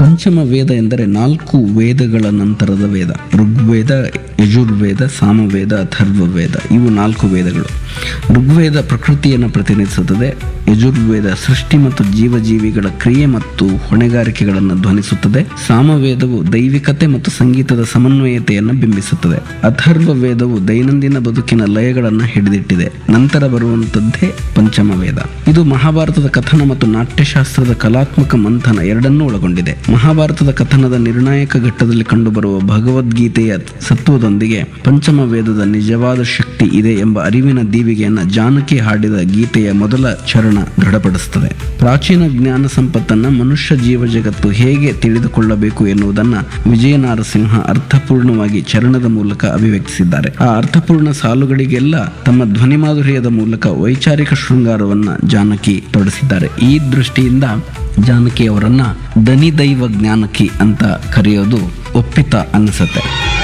ಪಂಚಮ ವೇದ ಎಂದರೆ ನಾಲ್ಕು ವೇದಗಳ ನಂತರದ ವೇದ ಋಗ್ವೇದ ಯಜುರ್ವೇದ ಸಾಮವೇದ ಅಥರ್ವ ವೇದ ಇವು ನಾಲ್ಕು ವೇದಗಳು ಋಗ್ವೇದ ಪ್ರಕೃತಿಯನ್ನು ಪ್ರತಿನಿಧಿಸುತ್ತದೆ ಯಜುರ್ವೇದ ಸೃಷ್ಟಿ ಮತ್ತು ಜೀವಜೀವಿಗಳ ಕ್ರಿಯೆ ಮತ್ತು ಹೊಣೆಗಾರಿಕೆಗಳನ್ನು ಧ್ವನಿಸುತ್ತದೆ ಸಾಮವೇದವು ದೈವಿಕತೆ ಮತ್ತು ಸಂಗೀತದ ಸಮನ್ವಯತೆಯನ್ನು ಬಿಂಬಿಸುತ್ತದೆ ಅಥರ್ವ ವೇದವು ದೈನಂದಿನ ಬದುಕಿನ ಲಯಗಳನ್ನು ಹಿಡಿದಿಟ್ಟಿದೆ ನಂತರ ಬರುವಂತದ್ದೇ ಪಂಚಮ ವೇದ ಇದು ಮಹಾಭಾರತದ ಕಥನ ಮತ್ತು ನಾಟ್ಯಶಾಸ್ತ್ರದ ಕಲಾತ್ಮಕ ಮಂಥನ ಎರಡನ್ನೂ ಒಳಗೊಂಡಿದೆ ಮಹಾಭಾರತದ ಕಥನದ ನಿರ್ಣಾಯಕ ಘಟ್ಟದಲ್ಲಿ ಕಂಡುಬರುವ ಭಗವದ್ಗೀತೆಯ ಸತ್ವದೊಂದಿಗೆ ಪಂಚಮ ವೇದದ ನಿಜವಾದ ಶಕ್ತಿ ಇದೆ ಎಂಬ ಅರಿವಿನ ದೀವಿಗೆಯನ್ನು ಜಾನಕಿ ಹಾಡಿದ ಗೀತೆಯ ಮೊದಲ ಚರಣ ದೃಢಪಡಿಸುತ್ತದೆ ಪ್ರಾಚೀನ ಜ್ಞಾನ ಸಂಪತ್ತನ್ನ ಮನುಷ್ಯ ಜೀವ ಜಗತ್ತು ಹೇಗೆ ತಿಳಿದುಕೊಳ್ಳಬೇಕು ಎನ್ನುವುದನ್ನ ವಿಜಯ ನಾರಸಿಂಹ ಅರ್ಥಪೂರ್ಣವಾಗಿ ಚರಣದ ಮೂಲಕ ಅಭಿವ್ಯಕ್ತಿಸಿದ್ದಾರೆ ಆ ಅರ್ಥಪೂರ್ಣ ಸಾಲುಗಳಿಗೆಲ್ಲ ತಮ್ಮ ಧ್ವನಿ ಮಾಧುರ್ಯದ ಮೂಲಕ ವೈಚಾರಿಕ ಶೃಂಗಾರವನ್ನ ಜಾನಕಿ ತೊಡಸಿದ್ದಾರೆ ಈ ದೃಷ್ಟಿಯಿಂದ ಜಾನಕಿ ಅವರನ್ನ ದನಿ ದೈವ ಜ್ಞಾನಕಿ ಅಂತ ಕರೆಯೋದು ಒಪ್ಪಿತ ಅನಿಸುತ್ತೆ